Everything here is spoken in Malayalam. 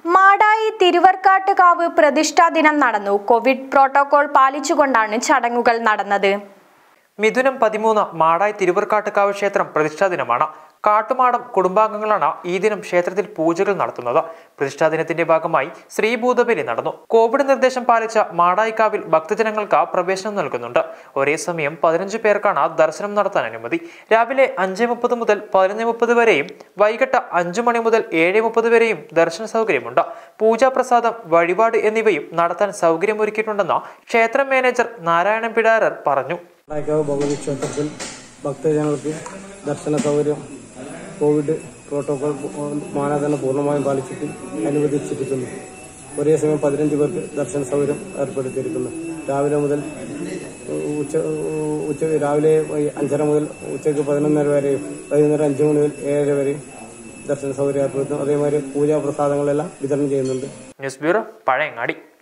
മാടായി തിരുവർക്കാട്ടുകാവ് പ്രതിഷ്ഠാ ദിനം നടന്നു കോവിഡ് പ്രോട്ടോകോൾ പാലിച്ചുകൊണ്ടാണ് ചടങ്ങുകൾ നടന്നത് മിഥുനം പതിമൂന്ന് മാടായി തിരുവർക്കാട്ടുകാവ് ക്ഷേത്രം പ്രതിഷ്ഠാ ദിനമാണ് കാട്ടുമാടം കുടുംബാംഗങ്ങളാണ് ഈ ദിനം ക്ഷേത്രത്തിൽ പൂജകൾ നടത്തുന്നത് പ്രതിഷ്ഠാ ദിനത്തിന്റെ ഭാഗമായി ശ്രീഭൂതബലി നടന്നു കോവിഡ് നിർദ്ദേശം പാലിച്ച മാടായിക്കാവിൽ ഭക്തജനങ്ങൾക്ക് പ്രവേശനം നൽകുന്നുണ്ട് ഒരേ സമയം പതിനഞ്ച് പേർക്കാണ് ദർശനം നടത്താൻ അനുമതി രാവിലെ അഞ്ച് മുപ്പത് മുതൽ പതിനൊന്ന് മുപ്പത് വരെയും വൈകിട്ട് അഞ്ചു മണി മുതൽ ഏഴ് മുപ്പത് വരെയും ദർശന സൗകര്യമുണ്ട് പൂജാപ്രസാദം വഴിപാട് എന്നിവയും നടത്താൻ സൗകര്യമൊരുക്കിയിട്ടുണ്ടെന്ന് ക്ഷേത്ര മാനേജർ നാരായണൻ പിടാരർ പറഞ്ഞു നായക്കാവ് ഭഗവതി ക്ഷേത്രത്തിൽ ഭക്തജനങ്ങൾക്ക് ദർശന സൗകര്യം കോവിഡ് പ്രോട്ടോകോൾ മാനദണ്ഡം പൂർണ്ണമായും പാലിച്ചിട്ട് അനുവദിച്ചിരിക്കുന്നു ഒരേ സമയം പതിനഞ്ച് പേർക്ക് ദർശന സൗകര്യം ഏർപ്പെടുത്തിയിരിക്കുന്നു രാവിലെ മുതൽ ഉച്ച ഉച്ച രാവിലെ അഞ്ചര മുതൽ ഉച്ചയ്ക്ക് പതിനൊന്നര വരെയും വൈകുന്നേരം അഞ്ച് മണി മുതൽ ഏഴര വരെയും ദർശന സൗകര്യം ഏർപ്പെടുത്തുന്നു അതേമാതിരി പൂജാ പ്രസാദങ്ങളെല്ലാം വിതരണം ചെയ്യുന്നുണ്ട് ന്യൂസ് ബ്യൂറോ പഴയങ്ങാടി